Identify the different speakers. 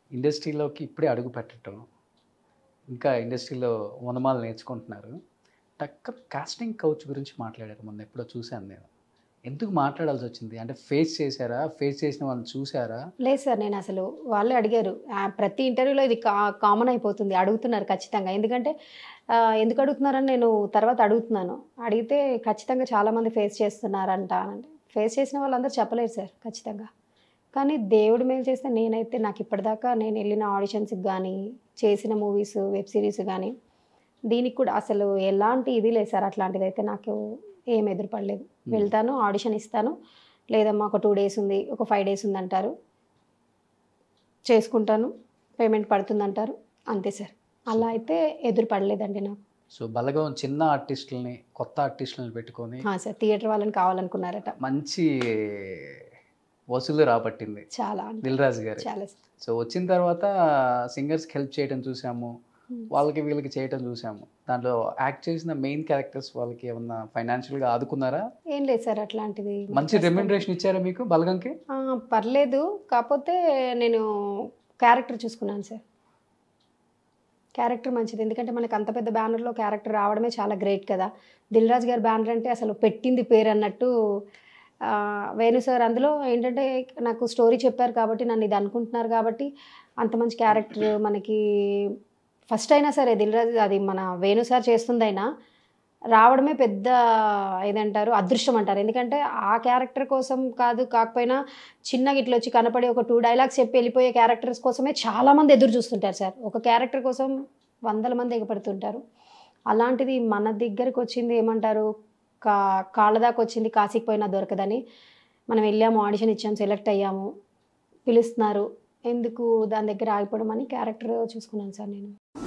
Speaker 1: ఇండస్ట్రీలోకి ఇప్పుడే అడుగు పెట్టడం ఇంకా ఇండస్ట్రీలో వనమాలు నేర్చుకుంటున్నారు టక్కర్ కాస్టింగ్ కౌచ్ గురించి మాట్లాడారు మొన్న ఎప్పుడో చూశాను నేను ఎందుకు మాట్లాడాల్సి వచ్చింది అంటే ఫేస్ చేశారా ఫేస్ చేసిన వాళ్ళని చూసారా
Speaker 2: లేదు సార్ నేను అసలు వాళ్ళే అడిగారు ఆ, ప్రతి ఇంటర్వ్యూలో ఇది కా కామన్ అయిపోతుంది అడుగుతున్నారు ఖచ్చితంగా ఎందుకంటే ఆ, ఎందుకు అడుగుతున్నారని నేను తర్వాత అడుగుతున్నాను అడిగితే ఖచ్చితంగా చాలామంది ఫేస్ చేస్తున్నారంట అంటే ఫేస్ చేసిన వాళ్ళందరూ చెప్పలేరు సార్ ఖచ్చితంగా కానీ దేవుడు మేలు చేస్తే నేనైతే నాకు ఇప్పటిదాకా నేను వెళ్ళిన ఆడిషన్స్కి కానీ చేసిన మూవీస్ వెబ్ సిరీస్ కానీ దీనికి కూడా అసలు ఎలాంటి ఇది లేదు సార్ అట్లాంటిది అయితే నాకు ఏం ఎదురుపడలేదు వెళ్తాను ఆడిషన్ ఇస్తాను లేదమ్మా ఒక టూ డేస్ ఉంది ఒక ఫైవ్ డేస్ ఉంది అంటారు చేసుకుంటాను పేమెంట్ పడుతుంది అంటారు అంతే సార్ అలా అయితే ఎదురు పడలేదండి నాకు
Speaker 1: సో బలగం చిన్న ఆర్టిస్టులని కొత్త ఆర్టిస్టులను పెట్టుకొని
Speaker 2: ఆ, సార్ థియేటర్ వాళ్ళని కావాలనుకున్నారట
Speaker 1: మంచి వసూలు రాబట్టింది
Speaker 2: చాలా
Speaker 1: దిల్ రాజు గారు
Speaker 2: చాలా సార్
Speaker 1: సో వచ్చిన తర్వాత సింగర్స్కి హెల్ప్ చేయడం చూసాము వాళ్ళకి వీళ్ళకి చేయటం చూసాము దాంట్లో యాక్ట్ చేసిన మెయిన్ క్యారెక్టర్స్ వాళ్ళకి ఏమన్నా ఫైనాన్షియల్గా ఆదుకున్నారా
Speaker 2: ఏం లేదు సార్ అట్లాంటిది
Speaker 1: మంచి రెమ్యునరేషన్ ఇచ్చారా మీకు బలగంకి
Speaker 2: ఆ, పర్లేదు కాకపోతే నేను క్యారెక్టర్ చూసుకున్నాను సార్ క్యారెక్టర్ మంచిది ఎందుకంటే మనకు అంత పెద్ద బ్యానర్లో క్యారెక్టర్ రావడమే చాలా గ్రేట్ కదా దిల్ రాజు గారి బ్యానర్ అంటే అసలు పెట్టింది పేరు అన్నట్టు ఆ, వేణు సార్ అందులో ఏంటంటే నాకు స్టోరీ చెప్పారు కాబట్టి నన్ను ఇది అనుకుంటున్నారు కాబట్టి అంత మంచి క్యారెక్టర్ మనకి ఫస్ట్ అయినా సరే దిల్ రాజు అది మన వేణు సార్ చేస్తుందైనా రావడమే పెద్ద ఏదంటారు అదృష్టం అంటారు ఎందుకంటే ఆ క్యారెక్టర్ కోసం కాదు కాకపోయినా చిన్నగా ఇట్లా వచ్చి కనపడి ఒక టూ డైలాగ్స్ చెప్పి వెళ్ళిపోయే క్యారెక్టర్స్ కోసమే చాలామంది ఎదురు చూస్తుంటారు సార్ ఒక క్యారెక్టర్ కోసం వందల మంది ఎగపడుతుంటారు అలాంటిది మన దగ్గరికి వచ్చింది ఏమంటారు కా కాళ్ళ దాకా వచ్చింది కాశీకి పోయినా దొరకదని మనం వెళ్ళాము ఆడిషన్ ఇచ్చాము సెలెక్ట్ అయ్యాము పిలుస్తున్నారు ఎందుకు దాని దగ్గర ఆగిపోవడం అని క్యారెక్టర్ చూసుకున్నాను సార్ నేను